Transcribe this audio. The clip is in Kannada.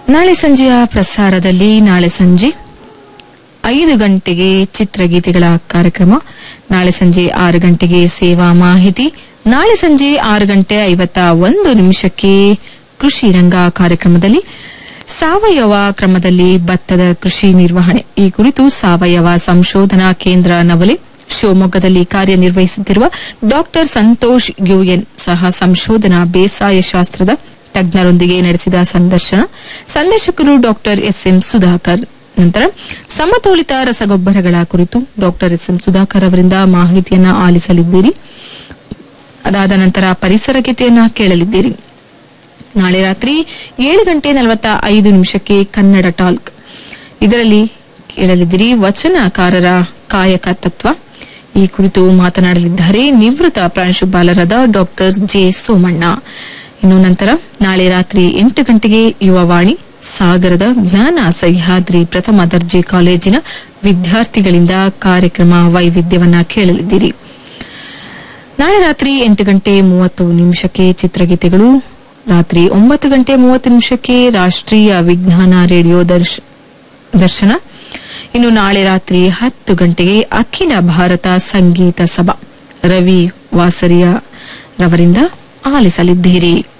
ನಾಳೆ ಸಂಜೆಯ ಪ್ರಸಾರದಲ್ಲಿ ನಾಳೆ ಸಂಜೆ ಐದು ಗಂಟೆಗೆ ಚಿತ್ರಗೀತೆಗಳ ಕಾರ್ಯಕ್ರಮ ನಾಳೆ ಸಂಜೆ ಆರು ಗಂಟೆಗೆ ಸೇವಾ ಮಾಹಿತಿ ನಾಳೆ ಸಂಜೆ ಆರು ಗಂಟೆ ಐವತ್ತ ಒಂದು ನಿಮಿಷಕ್ಕೆ ಕೃಷಿ ರಂಗ ಕಾರ್ಯಕ್ರಮದಲ್ಲಿ ಸಾವಯವ ಕ್ರಮದಲ್ಲಿ ಭತ್ತದ ಕೃಷಿ ನಿರ್ವಹಣೆ ಈ ಕುರಿತು ಸಾವಯವ ಸಂಶೋಧನಾ ಕೇಂದ್ರ ನವಲೆ ಶಿವಮೊಗ್ಗದಲ್ಲಿ ಕಾರ್ಯನಿರ್ವಹಿಸುತ್ತಿರುವ ಡಾಕ್ಟರ್ ಸಂತೋಷ್ ಯುಎನ್ ಸಹ ಸಂಶೋಧನಾ ಬೇಸಾಯ ಶಾಸ್ತ್ರದ ತಜ್ಞರೊಂದಿಗೆ ನಡೆಸಿದ ಸಂದರ್ಶನ ಸಂದರ್ಶಕರು ಡಾಕ್ಟರ್ ಎಸ್ಎಂ ಸುಧಾಕರ್ ನಂತರ ಸಮತೋಲಿತ ರಸಗೊಬ್ಬರಗಳ ಕುರಿತು ಡಾಕ್ಟರ್ ಎಸ್ಎಂ ಸುಧಾಕರ್ ಅವರಿಂದ ಮಾಹಿತಿಯನ್ನ ಆಲಿಸಲಿದ್ದೀರಿ ಅದಾದ ನಂತರ ಪರಿಸರ ಗೀತೆಯನ್ನ ಕೇಳಲಿದ್ದೀರಿ ನಾಳೆ ರಾತ್ರಿ ಏಳು ಗಂಟೆ ನಲವತ್ತ ಐದು ನಿಮಿಷಕ್ಕೆ ಕನ್ನಡ ಟಾಲ್ಕ್ ಇದರಲ್ಲಿ ಕೇಳಲಿದ್ದೀರಿ ವಚನಕಾರರ ಕಾಯಕ ತತ್ವ ಈ ಕುರಿತು ಮಾತನಾಡಲಿದ್ದಾರೆ ನಿವೃತ್ತ ಪ್ರಾಂಶುಪಾಲರಾದ ಡಾಕ್ಟರ್ ಜೆ ಸೋಮಣ್ಣ ಇನ್ನು ನಂತರ ನಾಳೆ ರಾತ್ರಿ ಎಂಟು ಗಂಟೆಗೆ ಯುವವಾಣಿ ಸಾಗರದ ಜ್ಞಾನ ಸಹ್ಯಾದ್ರಿ ಪ್ರಥಮ ದರ್ಜೆ ಕಾಲೇಜಿನ ವಿದ್ಯಾರ್ಥಿಗಳಿಂದ ಕಾರ್ಯಕ್ರಮ ವೈವಿಧ್ಯವನ್ನ ಕೇಳಲಿದ್ದೀರಿ ನಾಳೆ ರಾತ್ರಿ ಎಂಟು ಗಂಟೆ ಮೂವತ್ತು ನಿಮಿಷಕ್ಕೆ ಚಿತ್ರಗೀತೆಗಳು ರಾತ್ರಿ ಒಂಬತ್ತು ಗಂಟೆ ಮೂವತ್ತು ನಿಮಿಷಕ್ಕೆ ರಾಷ್ಟ್ರೀಯ ವಿಜ್ಞಾನ ರೇಡಿಯೋ ದರ್ಶ- ದರ್ಶನ ಇನ್ನು ನಾಳೆ ರಾತ್ರಿ ಹತ್ತು ಗಂಟೆಗೆ ಅಖಿಲ ಭಾರತ ಸಂಗೀತ ಸಭಾ ರವಿ ವಾಸರಿಯ ರವರಿಂದ ಆಲಿಸಲಿದ್ದೀರಿ